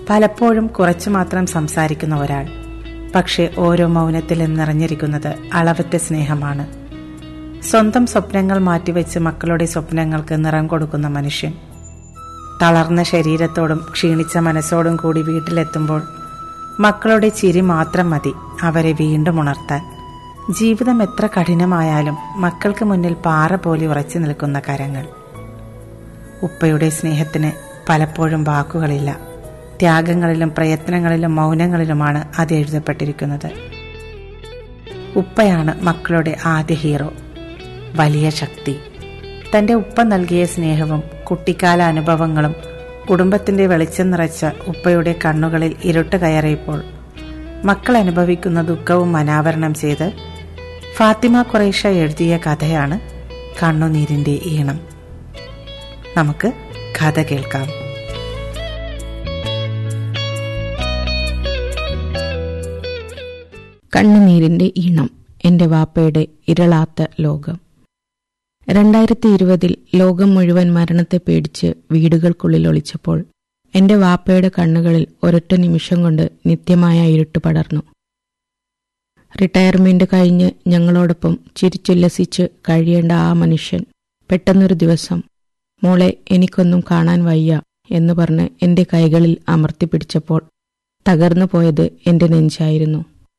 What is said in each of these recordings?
പലപ്പോഴും കുറച്ചു മാത്രം സംസാരിക്കുന്ന ഒരാൾ പക്ഷെ ഓരോ മൗനത്തിലും നിറഞ്ഞിരിക്കുന്നത് അളവറ്റ സ്നേഹമാണ് സ്വന്തം സ്വപ്നങ്ങൾ മാറ്റിവെച്ച് മക്കളുടെ സ്വപ്നങ്ങൾക്ക് നിറം കൊടുക്കുന്ന മനുഷ്യൻ തളർന്ന ശരീരത്തോടും ക്ഷീണിച്ച മനസ്സോടും കൂടി വീട്ടിലെത്തുമ്പോൾ മക്കളുടെ ചിരി മാത്രം മതി അവരെ വീണ്ടും ഉണർത്താൻ ജീവിതം എത്ര കഠിനമായാലും മക്കൾക്ക് മുന്നിൽ പാറ പോലെ ഉറച്ചു നിൽക്കുന്ന കരങ്ങൾ ഉപ്പയുടെ സ്നേഹത്തിന് പലപ്പോഴും വാക്കുകളില്ല ത്യാഗങ്ങളിലും പ്രയത്നങ്ങളിലും മൗനങ്ങളിലുമാണ് അത് എഴുതപ്പെട്ടിരിക്കുന്നത് ഉപ്പയാണ് മക്കളുടെ ആദ്യ ഹീറോ വലിയ ശക്തി തന്റെ ഉപ്പ നൽകിയ സ്നേഹവും കുട്ടിക്കാല അനുഭവങ്ങളും കുടുംബത്തിന്റെ വെളിച്ചം നിറച്ച ഉപ്പയുടെ കണ്ണുകളിൽ ഇരുട്ട് കയറിയപ്പോൾ മക്കൾ അനുഭവിക്കുന്ന ദുഃഖവും അനാവരണം ചെയ്ത് ഫാത്തിമ ഖുറൈഷ എഴുതിയ കഥയാണ് കണ്ണുനീരിന്റെ ഈണം നമുക്ക് കഥ കേൾക്കാം കണ്ണുനീരിന്റെ ഈണം എന്റെ വാപ്പയുടെ ഇരളാത്ത ലോകം രണ്ടായിരത്തി ഇരുപതിൽ ലോകം മുഴുവൻ മരണത്തെ പേടിച്ച് വീടുകൾക്കുള്ളിൽ ഒളിച്ചപ്പോൾ എന്റെ വാപ്പയുടെ കണ്ണുകളിൽ ഒരൊറ്റ നിമിഷം കൊണ്ട് നിത്യമായ ഇരുട്ട് പടർന്നു റിട്ടയർമെന്റ് കഴിഞ്ഞ് ഞങ്ങളോടൊപ്പം ചിരിച്ചുല്ലസിച്ച് കഴിയേണ്ട ആ മനുഷ്യൻ പെട്ടെന്നൊരു ദിവസം മോളെ എനിക്കൊന്നും കാണാൻ വയ്യ എന്ന് പറഞ്ഞ് എന്റെ കൈകളിൽ അമർത്തിപ്പിടിച്ചപ്പോൾ തകർന്നു പോയത് എന്റെ നെഞ്ചായിരുന്നു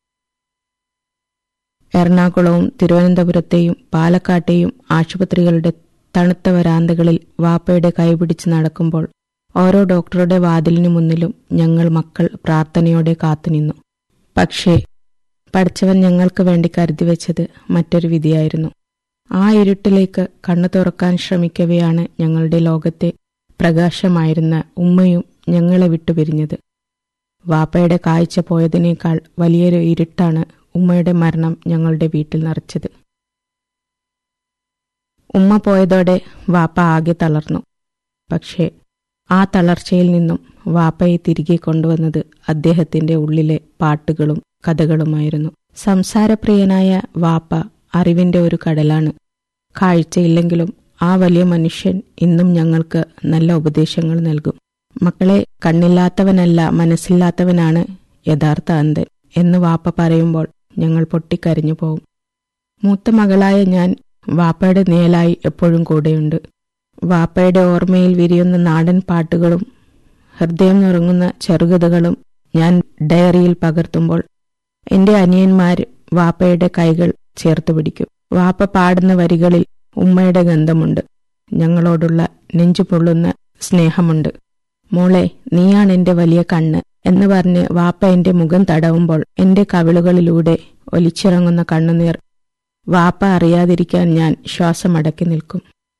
എറണാകുളവും തിരുവനന്തപുരത്തെയും പാലക്കാട്ടെയും ആശുപത്രികളുടെ തണുത്ത വരാന്തകളിൽ വാപ്പയുടെ കൈപിടിച്ച് നടക്കുമ്പോൾ ഓരോ ഡോക്ടറുടെ വാതിലിനു മുന്നിലും ഞങ്ങൾ മക്കൾ പ്രാർത്ഥനയോടെ കാത്തുനിന്നു പക്ഷേ പഠിച്ചവൻ ഞങ്ങൾക്ക് വേണ്ടി കരുതി വെച്ചത് മറ്റൊരു വിധിയായിരുന്നു ആ ഇരുട്ടിലേക്ക് കണ്ണു തുറക്കാൻ ശ്രമിക്കവെയാണ് ഞങ്ങളുടെ ലോകത്തെ പ്രകാശമായിരുന്ന ഉമ്മയും ഞങ്ങളെ വിട്ടുപിരിഞ്ഞത് വാപ്പയുടെ കാഴ്ച പോയതിനേക്കാൾ വലിയൊരു ഇരുട്ടാണ് ഉമ്മയുടെ മരണം ഞങ്ങളുടെ വീട്ടിൽ നിറച്ചത് ഉമ്മ പോയതോടെ വാപ്പ ആകെ തളർന്നു പക്ഷേ ആ തളർച്ചയിൽ നിന്നും വാപ്പയെ തിരികെ കൊണ്ടുവന്നത് അദ്ദേഹത്തിന്റെ ഉള്ളിലെ പാട്ടുകളും കഥകളുമായിരുന്നു സംസാരപ്രിയനായ വാപ്പ അറിവിന്റെ ഒരു കടലാണ് കാഴ്ചയില്ലെങ്കിലും ആ വലിയ മനുഷ്യൻ ഇന്നും ഞങ്ങൾക്ക് നല്ല ഉപദേശങ്ങൾ നൽകും മക്കളെ കണ്ണില്ലാത്തവനല്ല മനസ്സില്ലാത്തവനാണ് യഥാർത്ഥ അന്ധൻ എന്ന് വാപ്പ പറയുമ്പോൾ ഞങ്ങൾ പൊട്ടിക്കരഞ്ഞു പോവും മൂത്ത മകളായ ഞാൻ വാപ്പയുടെ നേലായി എപ്പോഴും കൂടെയുണ്ട് വാപ്പയുടെ ഓർമ്മയിൽ വിരിയുന്ന നാടൻ പാട്ടുകളും ഹൃദയം നുറങ്ങുന്ന ചെറുകഥകളും ഞാൻ ഡയറിയിൽ പകർത്തുമ്പോൾ എന്റെ അനിയന്മാർ വാപ്പയുടെ കൈകൾ ചേർത്ത് പിടിക്കും വാപ്പ പാടുന്ന വരികളിൽ ഉമ്മയുടെ ഗന്ധമുണ്ട് ഞങ്ങളോടുള്ള നെഞ്ചു പൊള്ളുന്ന സ്നേഹമുണ്ട് മോളെ നീയാണ് എന്റെ വലിയ കണ്ണ് എന്ന് പറഞ്ഞ് വാപ്പ എന്റെ മുഖം തടവുമ്പോൾ എന്റെ കവിളുകളിലൂടെ ഒലിച്ചിറങ്ങുന്ന കണ്ണുനീർ വാപ്പ അറിയാതിരിക്കാൻ ഞാൻ ശ്വാസമടക്കി നിൽക്കും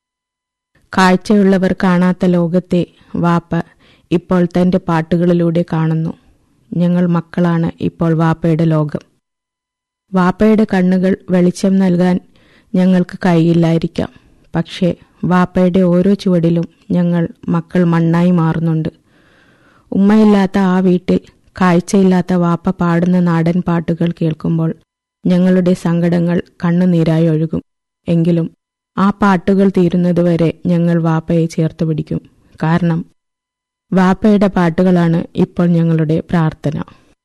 കാഴ്ചയുള്ളവർ കാണാത്ത ലോകത്തെ വാപ്പ ഇപ്പോൾ തന്റെ പാട്ടുകളിലൂടെ കാണുന്നു ഞങ്ങൾ മക്കളാണ് ഇപ്പോൾ വാപ്പയുടെ ലോകം വാപ്പയുടെ കണ്ണുകൾ വെളിച്ചം നൽകാൻ ഞങ്ങൾക്ക് കഴിയില്ലായിരിക്കാം പക്ഷേ വാപ്പയുടെ ഓരോ ചുവടിലും ഞങ്ങൾ മക്കൾ മണ്ണായി മാറുന്നുണ്ട് ഉമ്മയില്ലാത്ത ആ വീട്ടിൽ കാഴ്ചയില്ലാത്ത വാപ്പ പാടുന്ന നാടൻ പാട്ടുകൾ കേൾക്കുമ്പോൾ ഞങ്ങളുടെ സങ്കടങ്ങൾ കണ്ണുനീരായി ഒഴുകും എങ്കിലും ആ പാട്ടുകൾ തീരുന്നതുവരെ ഞങ്ങൾ വാപ്പയെ ചേർത്ത് പിടിക്കും കാരണം വാപ്പയുടെ പാട്ടുകളാണ് ഇപ്പോൾ ഞങ്ങളുടെ പ്രാർത്ഥന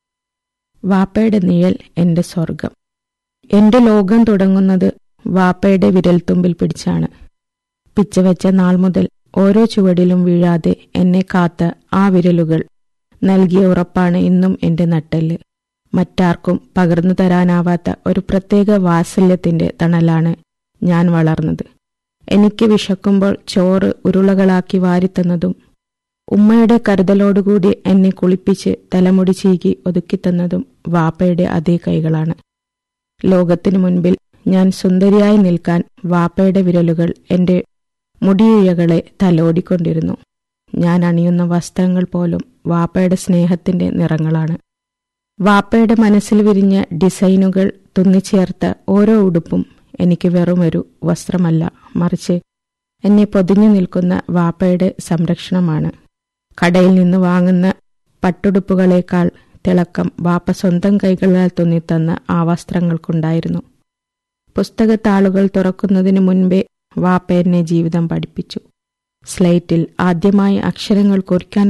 വാപ്പയുടെ നിഴൽ എന്റെ സ്വർഗം എന്റെ ലോകം തുടങ്ങുന്നത് വാപ്പയുടെ വിരൽത്തുമ്പിൽ പിടിച്ചാണ് പിച്ചവെച്ച നാൾ മുതൽ ഓരോ ചുവടിലും വീഴാതെ എന്നെ കാത്ത ആ വിരലുകൾ നൽകിയ ഉറപ്പാണ് ഇന്നും എന്റെ നട്ടെല്ല് മറ്റാർക്കും പകർന്നു തരാനാവാത്ത ഒരു പ്രത്യേക വാത്സല്യത്തിന്റെ തണലാണ് ഞാൻ വളർന്നത് എനിക്ക് വിശക്കുമ്പോൾ ചോറ് ഉരുളകളാക്കി വാരിത്തന്നതും ഉമ്മയുടെ കരുതലോടുകൂടി എന്നെ കുളിപ്പിച്ച് തലമുടി ചീകി ഒതുക്കിത്തന്നതും വാപ്പയുടെ അതേ കൈകളാണ് ലോകത്തിനു മുൻപിൽ ഞാൻ സുന്ദരിയായി നിൽക്കാൻ വാപ്പയുടെ വിരലുകൾ എന്റെ മുടിയിഴകളെ തലോടിക്കൊണ്ടിരുന്നു ഞാൻ അണിയുന്ന വസ്ത്രങ്ങൾ പോലും വാപ്പയുടെ സ്നേഹത്തിന്റെ നിറങ്ങളാണ് വാപ്പയുടെ മനസ്സിൽ വിരിഞ്ഞ ഡിസൈനുകൾ തുന്നിച്ചേർത്ത ഓരോ ഉടുപ്പും എനിക്ക് വെറുമൊരു വസ്ത്രമല്ല മറിച്ച് എന്നെ പൊതിഞ്ഞു നിൽക്കുന്ന വാപ്പയുടെ സംരക്ഷണമാണ് കടയിൽ നിന്ന് വാങ്ങുന്ന പട്ടുടുപ്പുകളേക്കാൾ തിളക്കം വാപ്പ സ്വന്തം കൈകളാൽ തുന്നിത്തന്ന ആ വസ്ത്രങ്ങൾക്കുണ്ടായിരുന്നു പുസ്തകത്താളുകൾ തുറക്കുന്നതിന് മുൻപേ വാപ്പ എന്നെ ജീവിതം പഠിപ്പിച്ചു സ്ലേറ്റിൽ ആദ്യമായി അക്ഷരങ്ങൾ കുറിക്കാൻ